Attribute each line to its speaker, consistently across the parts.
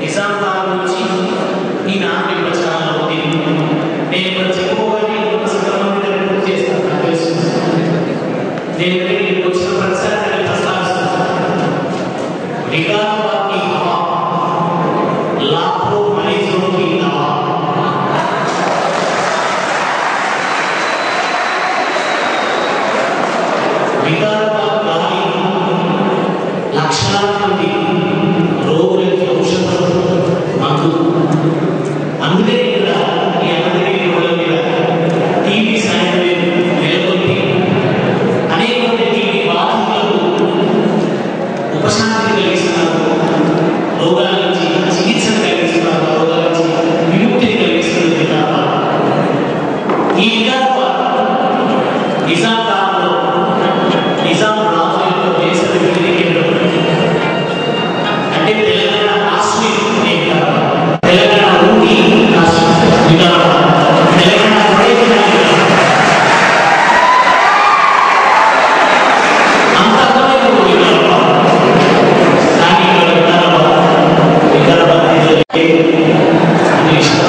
Speaker 1: నిజాం కాలం నుంచి ఈ నాటి ప్రచారంలో ఉంది నేను ఇక్కడ చెప్పుకోవాలి ఒక సగం మంది పూర్తి చేస్తాను నాకు తెలుసు నేను ఇక్కడికి వచ్చిన ప్రతిసారి నేను ప్రస్తావిస్తాను నిఘాబాద్ की हवा लाखों मरीजों की दवा నిఘాబాద్ గాలి లక్షలాది మంది రోగులకి ఔషధం మందు అందుకే ఇక్కడ ఈ అన్నదేవి రోడ్ల మీద టీవీ సాయం నెలకొల్పి అనేక మంది టీవీ బాధితులకు ఉపశాంతి కలిగిస్తున్నారు రోగాల నుంచి చికిత్సను కలిగిస్తున్నారు రోగాల నుంచి విముక్తిని కలిగిస్తున్నారు నిజామాబాద్ ఈ నిజామాబాద్ నిజాం కాలంలో నిజాం రాజు యొక్క దేశ విభజన కేంద్రం అంటే తెలంగాణ కాశ్మీర్ నిజామాబాద్. తెలంగాణ ఊటీ కాశ్మీర్ నిజామాబాద్. తెలంగాణ ప్రయోజనాలు అంత అందమైన ఊరు నిజామాబాద్. కానీ ఇక్కడ వికారాబాద్ వికారాబాద్ అనేది ఇష్టం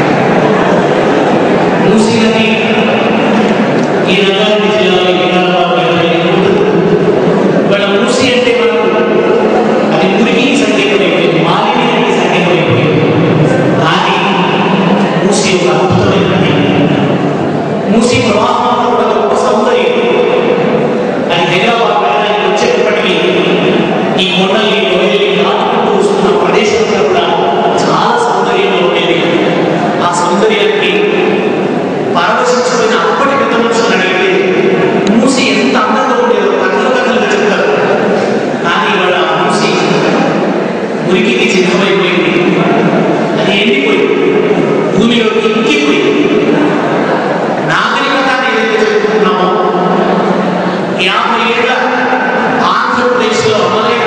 Speaker 1: మూసీ నది ఈ రంగారెడ్డి జిల్లాలో వికారాబాద్ వెళ్ళడానికి ఉంటుంది ఇవాళ మూసీ అంటే మనకు అది మురికి సంకేతం అయిపోయింది మాలిన్యానికి సంకేతం అయిపోయింది కానీ మూసీ ఒక అద్భుతమైన నది మూసీ ప్రవాహం అంతా కూడా గొప్ప సౌందర్యం అది హైదరాబాద్ వెళ్ళడానికి వచ్చేటప్పటికి ఈ కొండల్ని లోయల్ని దాటుకుంటూ వస్తున్న ప్రదేశం అంతా కూడా చాలా సౌందర్యంగా ఉండేది ఆ సౌందర్యానికి పరవశించిపోయిన అప్పటి పెద్ద మనుషులు అడిగితే మూసి ఎంత అందంగా ఉండేదో కథలు కథలుగా చెప్తారు కానీ ఇవాళ ఆ మూసి మురికికి చిన్నమైపోయింది అది ఎండిపోయింది భూమిలోకి ఇంకిపోయింది నాగరికత ఏదైతే చెప్పుకుంటున్నామో యాభై ఏళ్ళ ఆంధ్రప్రదేశ్లో అమలైన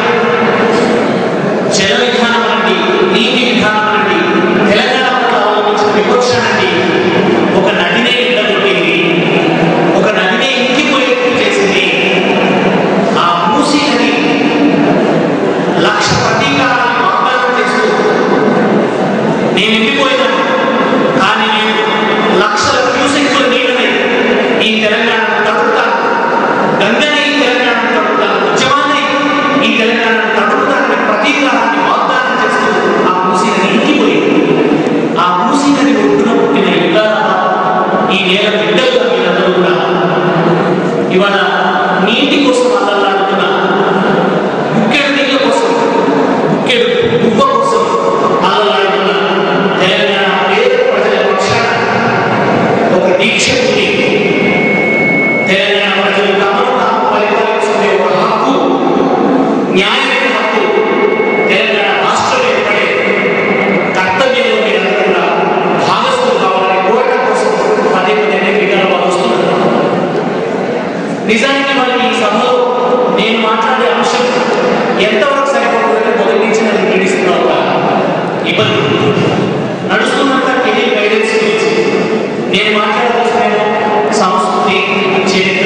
Speaker 1: జల విధానం అండి నీటి విధానం అండి తెలంగాణ పట్ల అవలంబించిన వివక్ష అండి ఒక నదినే ఇళ్ళగొట్టింది ఒక నదినే ఇంకిపోయేట్టు చేసింది ఆ మూసి నది లక్ష ప్రతీకారాన్ని వాగ్దానం చేస్తూ నేను ఎండిపోయినాను కానీ నేను లక్షల క్యూసెక్ల నీళ్ళని ఈ తెలంగాణను తడుపుతాను గంగని ఈ తెలంగాణను తడుపుతాను ఉద్యమాన్ని ఈ తెలంగాణను తడుపుతానని ప్రతీకారాన్ని వాగ్దానం చేస్తూ ఆ మూసి నది ఇంకిపోయింది ఆ మూసి నది ఒడ్డున పుట్టిన యుగారాబాద్ ఈ నేల బిడ్డలుగా మీరందరూ కూడా ఇవాళ నీటి కోసం అల్లలాడుతున్న ముఖ్యడు నీళ్ళ కోసం ముఖ్యడు ఉప్ప కోసం అల్లలాడుతున్న తెలంగాణ పేద ప్రజల పక్షాన ఒక దీక్ష ఉంది తెలంగాణ ప్రజలు తమను తాము పరిపాలించుకునే ఒక హక్కు న్యాయమైన హక్కు తెలంగాణ రాష్ట్రం ఏర్పడే కర్తవ్యంలో మీరందరూ కూడా భాగస్థులు కావాలని కోరటం కోసం పదే పదే వికారాబాద్ వస్తున్నారు నిజానికి మనం ఈ సభలో నేను మాట్లాడే అంశం ఎంతవరకు సరిపోతుందంటే మొదటి నుంచి నన్ను పీడిస్తున్నా ఒక ఇబ్బంది నడుస్తున్నంత కెరీర్ గైడెన్స్ గురించి నేను మాట్లాడవలసిన సంస్కృతి చరిత్ర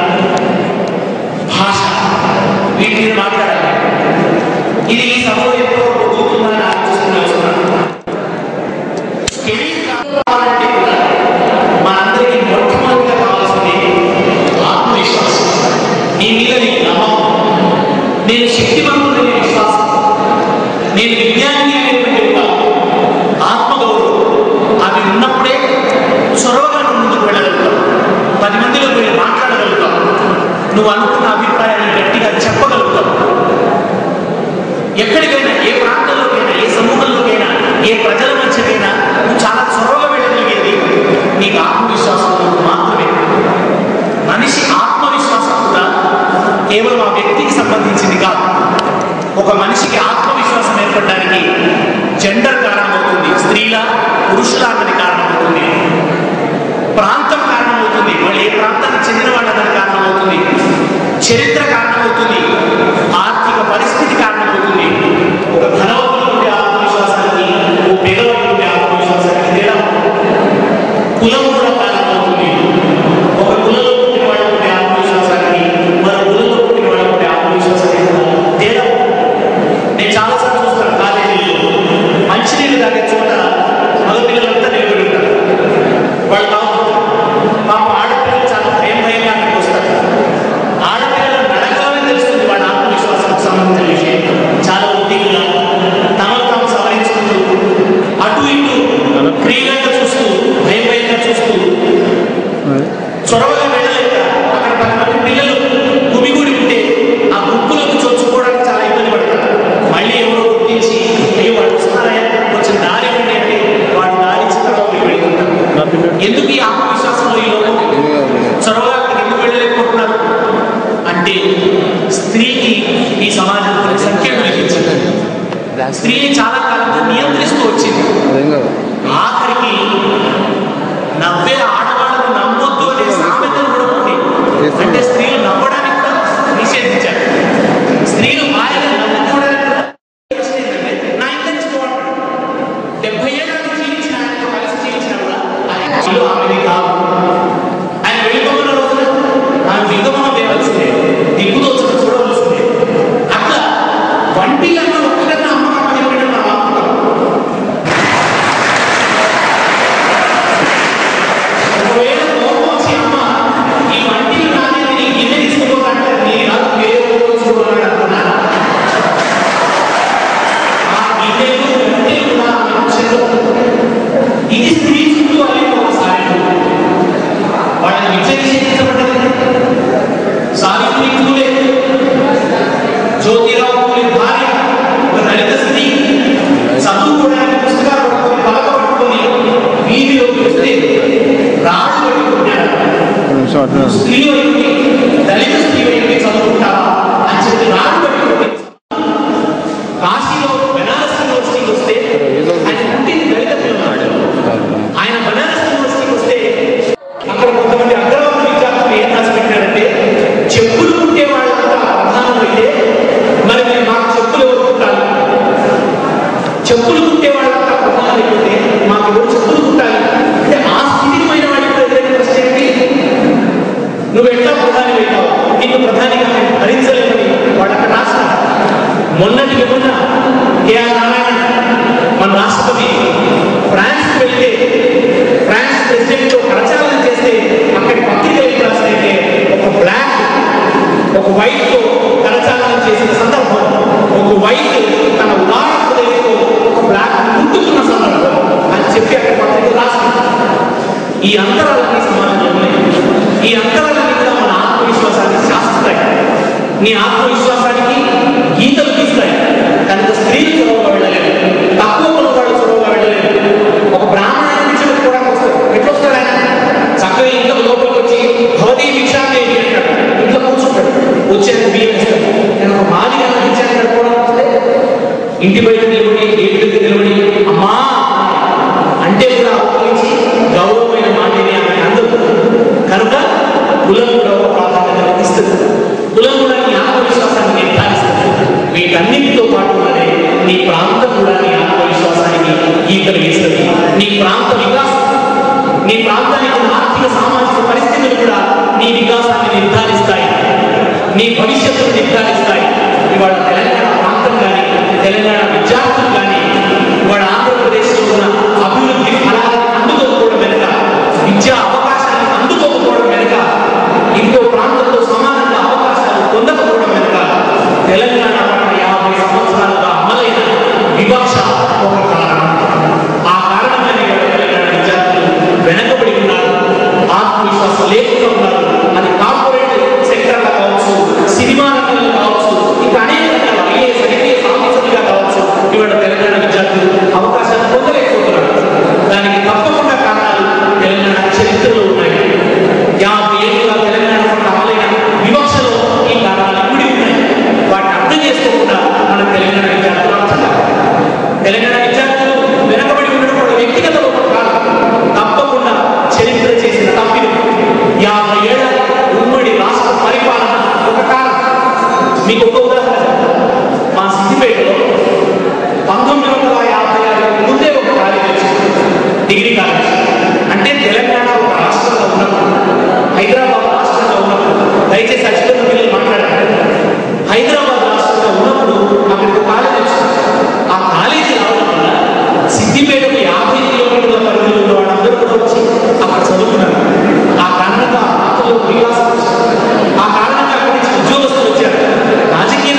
Speaker 1: భాష వీటిని మాట్లాడాలి ఇది ఈ సభలో ఎప్పుడో కుదురుతుందని ఆలోచిస్తున్నా వస్తున్నాను కెరీర్ కావాలంటే కూడా మనందరికీ మొట్టమొదటిగా కావాల్సింది ఆత్మవిశ్వాసం నీ మీద నీకు నమ్మకం నేను శక్తివంతుడనే విశ్వాసం నేను విజ్ఞాని అనేటువంటి ఒక ఆత్మగౌరవం అవి ఉన్నప్పుడే చొరవగా నువ్వు ముందుకు వెళ్ళగలుగుతావు పది మందిలో వెళ్ళి మాట్లాడగలుగుతావు నువ్వు అనుకున్న అభిప్రాయాన్ని గట్టిగా చెప్పగలుగుతావు ఎక్కడికైనా ఏ ప్రాంతంలోకైనా ఏ సమూహంలోకైనా ఏ ప్రజల మధ్యకైనా నువ్వు చాలా చొరవగా వెళ్ళగలిగేది నీకు ఆత్మవిశ్వాసం ఉన్నప్పుడు మాత్రమే మనిషి ఆత్మవిశ్వాసం కూడా కేవలం ఆ వ్యక్తికి సంబంధించింది కాదు ఒక మనిషికి ఆత్మవిశ్వాసం ఏర్పడడానికి జెండర్ కారణమవుతుంది స్త్రీల పురుషుల అన్నది కారణమవుతుంది ప్రాంతం కారణమవుతుంది వాళ్ళు ఏ ప్రాంతానికి చెందిన వాళ్ళన్నది కారణమవుతుంది చరిత్ర కారణమవుతుంది ఆర్థిక పరిస్థితి కారణమవుతుంది ఒక ధనవంతుడు ఉండే ఆత్మవిశ్వాసానికి ఓ పేదవాడు ఉండే ఆత్మవిశ్వాసానికి తేడా కులం కూడా కారణమవుతుంది ఒక కులంలో పుట్టిన వాడు ఉండే ఆత్మవిశ్వాసానికి మరో కులంలో పుట్టిన వాడు ఉండే ఆత్మవిశ్వాసానికి తేడా నేను చాలాసార్లు చూస్తాను కాలేజీల్లో స్త్రీకి ఈ సమాజం కొన్ని సంఖ్యలు విధించింది స్త్రీని చాలా కాలంగా నియంత్రిస్తూ వచ్చింది ఆఖరికి నవ్వే ఆడవాళ్ళను నమ్మొద్దు అనే సామెతలు కూడా ఉంది అంటే స్త్రీలు నవ్వడానికి కూడా నిషేధించారు స్త్రీలు భార్యను నమ్ముకోవడానికి కూడా ప్రశ్న ఏంటంటే, నా ఇంటెన్షన్ వాడు. డెబ్బై ఏళ్ళ నుంచి జీవించిన ఆయనతో కలిసి జీవించినా కూడా ఆయన ఇల్లు ఆమెది కాదు ఆయన వెళ్ళిపోతున్న రోజున ఆమె దిగమనం వేయవలసిందే దిగ్గుదోచడం చూడవలసిందే అట్లా వంటి కన్నా ఒక్కకన్నా అమ్మ అమ్మ చెప్పినట్టు మనం అనుకుంటాం ఒకవేళ కోపం వచ్చి అమ్మ ఈ వంటిలు నాది నీ గిన్నె తీసుకోవాలంటే నీ కాదు వేరే కోపం చూడాలని అనుకున్నాను ఆ గిన్నెలు వంటిలు కూడా ఆమె పక్షంలో ఇది స్త్రీ చుట్టూ అనే ఒక సాయం వాళ్ళని విద్య నిషేధించబడ్డది సావిత్రి పూలే జ్యోతిరావు పూలే భార్య ఒక దళిత స్త్రీ చదువుకోవడానికి పుస్తకాలు పట్టుకొని పలక పట్టుకొని వీధిలోకి వస్తే రాజు పట్టుకుంటాడు స్త్రీ వైపుకి దళిత స్త్రీ వైపుకి చదువుకుంటావా అని చెప్పి రాజు పట్టుకుంటే కాశీలో బెనారస్ యూనివర్సిటీకి వస్తే ఆయన పుట్టింది దళిత పిల్లవాడు ఆయన బనారస్ యూనివర్సిటీకి వస్తే అక్కడ కొంతమంది అగ్రవర్ణ విద్యార్థులు ఏం రాసి పెట్టారంటే చెప్పులు కుట్టే వాళ్ళంతా ప్రధానం అయితే మరి మేము మాకు చెప్పులు ఎవరు కుట్టాలి చెప్పులు కుట్టే వాళ్ళంతా ప్రధానం అయిపోతే మాకు ఎవరు చెప్పులు కుట్టాలి అంటే ఆ స్థితిమైన వాడి కూడా ఎదురైన ప్రశ్న ఏంటి నువ్వు ఎట్లా ప్రధాని అవుతావు నిన్ను ప్రధానిగా మేము భరించలేమని వాడు అక్కడ రాస్తారు మొన్నటికి మొన్న కేఆర్ నారాయణ మన రాష్ట్రపతి ఫ్రాన్స్ వెళ్తే ఫ్రాన్స్ ప్రెసిడెంట్ తో కరచాలనం చేస్తే అక్కడి పత్రికలు ఏం రాస్తాయంటే ఒక బ్లాక్ ఒక వైట్ తో కరచాలనం చేసిన సందర్భం ఒక వైట్ తన ఉదాహరణ హృదయంతో ఒక బ్లాక్ ముట్టుకున్న సందర్భం అని చెప్పి అక్కడ పత్రికలు రాస్తారు ఈ అంతరాలన్నీ సమాజంలో ఉన్నాయి ఈ అంతరాలన్నీ కూడా మన ఆత్మవిశ్వాసాన్ని శాస్త్రాయి నీ ఆత్మవిశ్వాసానికి గీతలు తీస్తాయి కనుక స్త్రీలు చొరవగా వెళ్ళలేదు తక్కువ కొనుగోలు చొరవగా వెళ్ళలేదు ఒక బ్రాహ్మణ విడిచిపెట్టుకోవడానికి వస్తాడు ఎట్లా వస్తాడు ఆయన చక్కగా ఇంట్లో లోపలికి వచ్చి భవతి భిక్షాందేవి అంటాడు ఇంట్లో కూర్చుంటాడు వచ్చేది బియ్యం ఇస్తాడు నేను ఒక మాదిగా భిక్షాన్ని కట్టుకోవడానికి వస్తే ఇంటి బయట నిలబడి గేట్ దగ్గర నిలబడి అమ్మా అంటే కూడా ఆలోచించి గౌరవమైన మాటని ఆమె అందదు కనుక కులం కూడా ఒక ప్రాధాన్యత ఇస్తుంది కులం కూడా నీ ఆత్మవిశ్వాసాన్ని నిర్ధారిస్తుంది వీటన్నిటితో పాటుగానే నీ ప్రాంతం కూడా నీ ఆత్మవిశ్వాసానికి గీతలు గీస్తుంది నీ ప్రాంత వికాసం నీ ప్రాంతానికి ఉన్న ఆర్థిక సామాజిక పరిస్థితులు కూడా నీ వికాసాన్ని నిర్ధారిస్తాయి నీ భవిష్యత్తును నిర్ధారిస్తాయి ఇవాళ తెలంగాణ ప్రాంతం కానీ తెలంగాణ విద్యార్థులు కానీ ఇవాళ ఆంధ్రప్రదేశ్లో ఉన్న అభివృద్ధి ఫలాన్ని అందుకోకపోవడం వెనుక విద్యా అవకాశాన్ని అందుకోకపోవడం వెనుక ఇంకో ప్రాంతంలో సమానంగా అవకాశాలు పొందకపోవడం వెనుక తెలంగాణ పట్ల యాభై సంవత్సరాలుగా అమలైన వివక్ష ఒక కారణం ఆ కారణమైన ఇవాళ తెలంగాణ విద్యార్థులు వెనకబడి ఉన్నారు ఆత్మవిశ్వాసం లేకుండా ఉన్నారు అది కార్పొరేట్ సెక్టర్లో కావచ్చు సినిమా రంగంలో కావచ్చు ఇంకా అనేక రకాల ఐఏఎస్ ఐపీఎస్ ఆఫీసర్లుగా కావచ్చు ఇవాళ తెలంగాణ విద్యార్థులు అవకాశాలు పొందలేకపోతున్నారు దానికి తప్పకుండా కారణాలు తెలంగాణ చరిత్రలో ఉన్నాయి యాభై ఏళ్ళుగా తెలంగాణ పట్ల అమలైన వివక్షలో ఈ కారణాలు ఇమిడి ఉన్నాయి వాటిని అర్థం చేసుకోకుండా మన తెలంగాణ విద్యార్థులు అర్థం కాదు. తెలంగాణ విద్యార్థులు వెనకబడి ఉండడం కూడా వ్యక్తిగత లోపం కాదు తప్పకుండా చరిత్ర చేసిన తప్పిదం యాభై ఏళ్ల ఉమ్మడి రాష్ట్ర పరిపాలన ఒక కారణం మీకు ఒక ఉదాహరణ మా సిద్దిపేటలో పంతొమ్మిది వందల యాభై ఆరు ముందే ఒక కాలేజ్ వచ్చింది డిగ్రీ కాలేజ్ అంటే తెలంగాణ ఒక రాష్ట్రంగా ఉన్నప్పుడు హైదరాబాద్ రాష్ట్రంగా ఉన్నప్పుడు దయచేసి ఖచ్చితంగా పిల్లలు మాట్లాడారు హైదరాబాద్ రాష్ట్రంగా ఉన్నప్పుడు అక్కడికి ఒక కాలేజ్ వచ్చింది ఆ కాలేజీ రావడం వల్ల సిద్దిపేటకు యాభై కిలోమీటర్ల పరిధిలో ఉన్న వాళ్ళందరూ కూడా వచ్చి అక్కడ చదువుకున్నారు ఆ కారణంగా ఆ ప్రాంతంలో వికాసం వచ్చింది. ఆ కారణంగా అక్కడి నుంచి ఉద్యోగస్తులు వచ్చారు రాజకీయ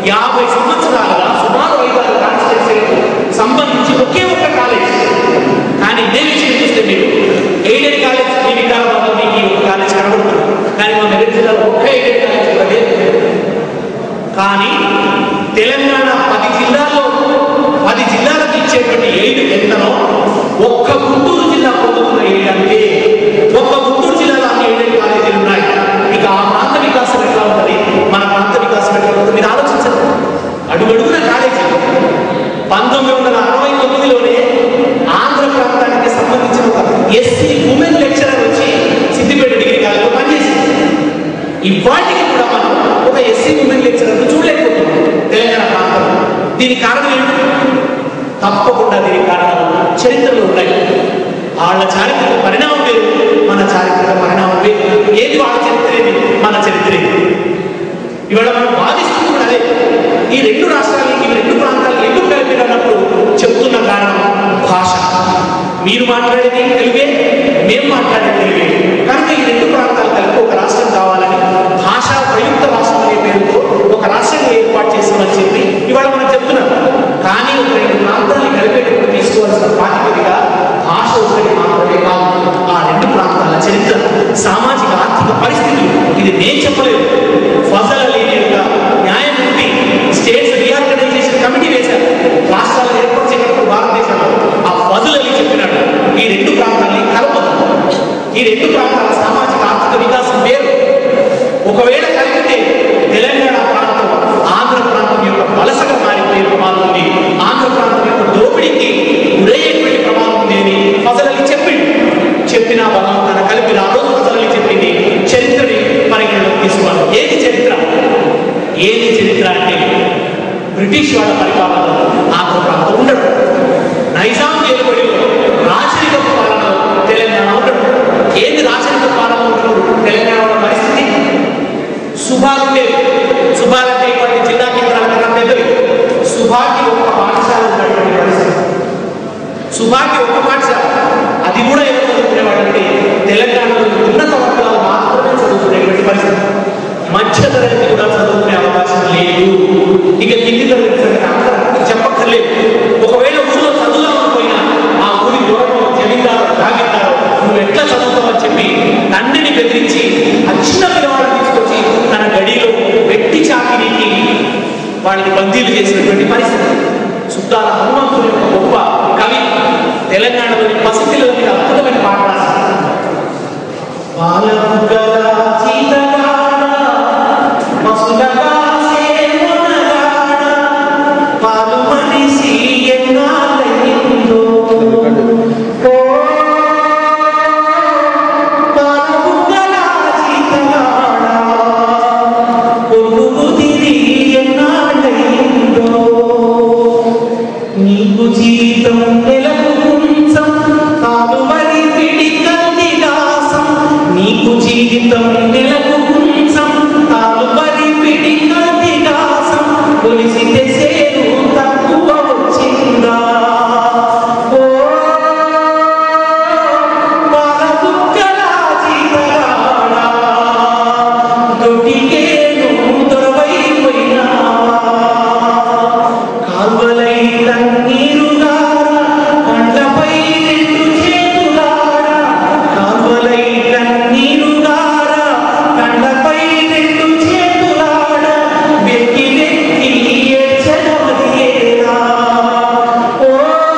Speaker 1: యాభై సంవత్సరాలుగా సుమారు ఐదారు కాన్స్టిట్యూన్సీలకు సంబంధించి ఒకే ఒక్క కాలేజ్ కానీ ఇదే విషయం చూస్తే మీరు ఎయిడెడ్ కాలేజ్ మీ వికారాబాద్లో మీకు ఈ ఒక కాలేజ్ కనబడుతుంది కానీ మా మెదక్ జిల్లాలో ఒక్క ఎయిడెడ్ కాలేజ్ కూడా లేదు కానీ తెలంగాణ పది జిల్లాల్లో పది జిల్లాలకు ఇచ్చేటువంటి ఎయిడ్ ఎంతనో ఒక్క గుంటూరు జిల్లా పొందుతున్న ఎయిడ్ అంటే ఒక్క గుంటూరు జిల్లాలో అన్ని ఎయిడెడ్ కాలేజీలు ఉన్నాయి ఇక ఆ ప్రాంత వికాసం ఎట్లా ఉంటుంది మన ప్రాంత వికాసం ఎట్లా ఉంటుంది మీరు ఆలోచించండి అడుగడుగున కాలేజీలు పంతొమ్మిది వందల అరవై తొమ్మిదిలోనే ఆంధ్ర ప్రాంతానికి సంబంధించిన ఒక ఎస్సీ ఉమెన్ లెక్చరర్ వచ్చి సిద్దిపేట డిగ్రీ కాలేజీలో పనిచేసింది ఇవాటికి కూడా మనం ఒక ఎస్సీ ఉమెన్ లెక్చరర్ చూడలేకపోతున్నాం తెలంగాణ ప్రాంతంలో దీనికి కారణం ఏంటి తప్పకుండా దీనికి కారణాలు చరిత్రలో ఉన్నాయి వాళ్ళ చారిత్రక పరిణామం వేరు మన చారిత్రక పరిణామం వేరు ఏది వాళ్ళ చరిత్ర ఏది మన చరిత్ర ఏది ఇవాళ మనం వాదిస్తుంది కూడా అదే ఈ రెండు రాష్ట్రాలకి ఈ రెండు ప్రాంతాలు ఎందుకు కలిపినప్పుడు చెప్తున్న కారణం భాష మీరు మాట్లాడేది తెలుగే మేము మాట్లాడేది తెలుగే కనుక ఈ రెండు ప్రాంతాలు కలిపి ఒక రాష్ట్రం కావాలని భాషా ప్రయుక్త రాష్ట్రం అనే పేరుతో ఒక రాష్ట్రాన్ని ఏర్పాటు చేసామని చెప్పి ఇవాళ మనం చెప్తున్నాం కానీ ఒక రెండు ప్రాంతాన్ని కలిపేటప్పుడు తీసుకోవాల్సిన ప్రాతిపదిక భాష ఒకటి మాత్రమే కాదు ఆ రెండు ప్రాంతాల చరిత్ర సామాజిక ఆర్థిక పరిస్థితులు ఇది నేను చెప్పలేదు ఫజల్ అలీ యొక్క న్యాయమూర్తి స్టేట్స్ రీఆర్గనైజేషన్ కమిటీ వేశారు రాష్ట్రాలు ఏర్పాటు చేసినప్పుడు భారతదేశంలో ఆ ఫజల్ అలీ చెప్పినాడు ఈ రెండు ప్రాంతాలని కలపదు ఈ రెండు ప్రాంతాల సామాజిక ఆర్థిక వికాసం వేరు ఒకవేళ కలిపితే తెలంగాణ ప్రాంతం ఆంధ్ర ప్రాంతం యొక్క వలసగా మారిపోయే ప్రమాదం ఉంది ఆంధ్ర ప్రాంతం యొక్క దోపిడీకి గురయ్యేటువంటి ప్రమాదం ఉంది అని ఫజల్ అలీ చెప్పిండు చెప్పిన బలవంతాన కలిపి ఆ రోజు ఫజల్ అలీ చెప్పింది చరిత్రని పరిగణలోకి తీసుకోవాలి ఏది చరిత్ర ఏది చరిత్ర అంటే బ్రిటిష్ వాళ్ళ పరిపాలన ఆంధ్ర ప్రాంతం ఉండడం నైజాం ఏలుబడిలో రాచరిక పాలన తెలంగాణ ఉండడం ఏది రాచరిక పాలన ఉండడం తెలంగాణ వాళ్ళ పరిస్థితి సుభాగ్ లేదు సుభాగ్ అంటే ఇటువంటి జిల్లా కేంద్రాల కన్నా పెద్దవి సుభాకి ఒక్క పాఠశాల ఉన్నటువంటి పరిస్థితి సుభాకి ఒక్క పాఠశాల అది కూడా ఎవరు చదువుకునేవాడంటే తెలంగాణలో ఉన్నత వర్గాలు మాత్రమే చదువుకునేటువంటి పరిస్థితి మధ్య తరగతి కూడా చదువుకునే అవకాశం లేదు ఇక కింది తరగతి సంగతి అందరూ చెప్పక్కర్లేదు ఒకవేళ ఊళ్ళో చదువుదామని ఆ ఊరి దూరంలో జమీందారు తాగిస్తారు నువ్వు ఎట్లా చదువుతావని చెప్పి తండ్రిని బెదిరించి ఆ చిన్న పిల్లవాడిని తీసుకొచ్చి తన గడిలో వెట్టి చాకిరీకి వాళ్ళని బందీలు చేసినటువంటి పరిస్థితి సుద్దాల హనుమంతుని యొక్క గొప్ప కవి తెలంగాణలోని పసిపిల్లల మీద అద్భుతమైన పాట రాశారు పాలబుగ్గల చీతగాడ, మసులగా సేవనగాడ, పాలు మనిషి ఎన్నాళ్ళయిందో. ఓ, పాలబుగ్గల చీతగాడ, పొరుగు తిరిగి ఎన్నాళ్ళయిందో. నీకు జీతం నెలకు కొంచెం కాలువరి పిడికల్ని దాసం నీకు జీవితం నెలకు కొంచెం కాలువరి పిడికల్ని దాసం కొలిసితే సేరు తక్కువ వచ్చిందా ఓ పాలబుగ్గల జీతగాడా, దొడ్డికేను దొరవైపోయినావా కాల్వలై కన్నీరుగార కండపై రెండు చేతులార కాల్వలై కన్నీరుగార కండపై రెండు చేతులాడ వెక్కి వెక్కి ఏడ్చడమదియేరా ఓ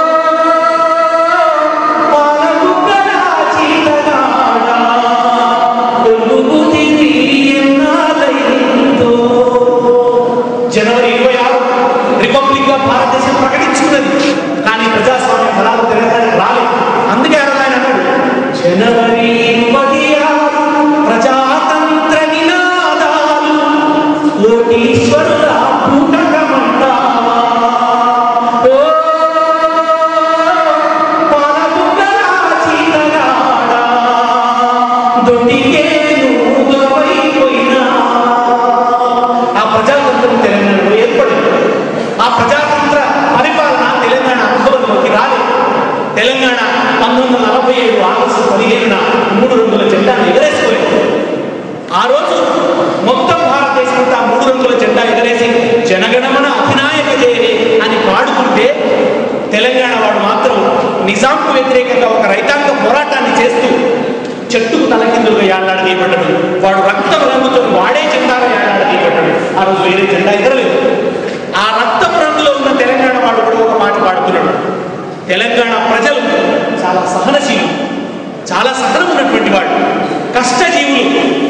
Speaker 1: పాలబుగ్గల చీతగాడ కొలుగు తిరిగి ఎన్నాళ్ళయిందో జనవరి ఇరవై ఆరు రిపబ్లిక్ గా భారతదేశం ప్రకటించుకున్నది కానీ ప్రజాస్వామ్య ఫలాలు తెలంగాణకు రాలేదు అందుకే ఆ రోజు ఆయన అన్నాడు జనవరి ఇరవై ఆరు ప్రజాతంత్ర నినాదాలు కోటీశ్వరుల పుటకమంటావా ఓ పాలబుగ్గల చీతగాడ, దొడ్డికేను దొరవైపోయినావా ఆ ప్రజాతంత్రం తెలంగాణలో ఏర్పడింది ఆ ప్రజాతంత్ర పరిపాలన తెలంగాణ అనుభవంలోకి రాలేదు తెలంగాణ పంతొమ్మిది వందల నలభై ఏడు ఆగస్టు పదిహేనున మూడు రంగుల జెండాను ఎగరేసిపోయింది ఆ రోజు మొత్తం భారతదేశం అంతా మూడు రంగుల జెండా ఎగరేసి జనగణ ఎగరలేదు ఆ రక్తం రంగులో ఉన్న తెలంగాణ వాడు కూడా ఒక మాట పాడుతున్నాడు తెలంగాణ ప్రజలు చాలా సహనశీలు చాలా సహనం ఉన్నటువంటి వాడు కష్టజీవులు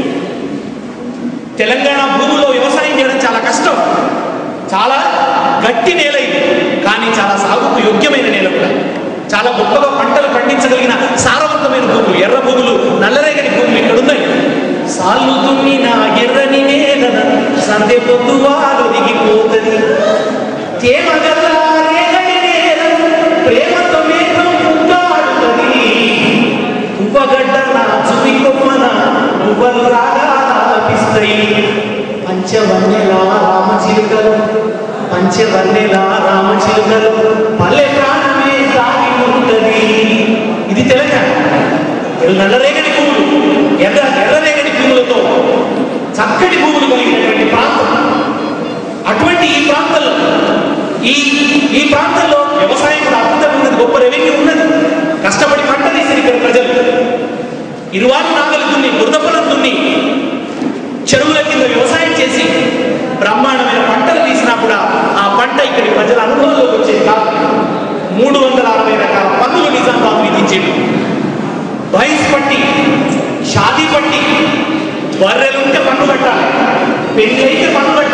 Speaker 1: తెలంగాణ భూముల్లో వ్యవసాయం చేయడం చాలా కష్టం చాలా గట్టి నేల ఇది కానీ చాలా సాగుకు యోగ్యమైన నేల కూడా చాలా గొప్పగా పంటలు పండించగలిగిన సారవంతమైన భూములు ఎర్ర భూములు నల్లరేగని భూములు ఇక్కడ ఉన్నాయి సాళ్ళు దున్నిన ఎర్రని నేలన సందే పొద్దువాలు దిగిపోతుంది తేమగల్ల రేగడి నేల ప్రేమతో మేఘం ముద్దాడుతుంది పువ్వగడ్డ నా చువి కొమ్మన పువ్వలు రాగా ఆలపిస్తాయి పంచవన్నెల రామచిలుకలు పంచవన్నెల రామచిలుకలు పల్లె ప్రాణమే తాగి ఉంటది ఇది తెలంగాణ ఇది నల్లరేగడి పువ్వులు ఎర్ర ఎర్రరేగడి పువ్వులతో చక్కటి పువ్వులు కలిగినటువంటి ప్రాంతం అటువంటి ఈ ప్రాంతంలో ఈ ఈ ప్రాంతంలో వ్యవసాయం కూడా అద్భుతంగా ఉన్నది గొప్ప రెవెన్యూ ఉన్నది కష్టపడి పంట తీసిన ఇక్కడ ప్రజలు ఇరువారు నాగలు దున్ని బురద పొలం దున్ని చెరువుల కింద వ్యవసాయం చేసి బ్రహ్మాండమైన పంటలు తీసినా కూడా ఆ పంట ఇక్కడి ప్రజల అనుభవంలోకి వచ్చేది కాదు మూడు వందల అరవై రకాల పన్నులు నిజామాబాద్ విధించేవి వయసు పట్టి షాదీ పట్టి బర్రెలుంటే పన్ను కట్టాలి పెళ్లి అయితే పన్ను కట్టాలి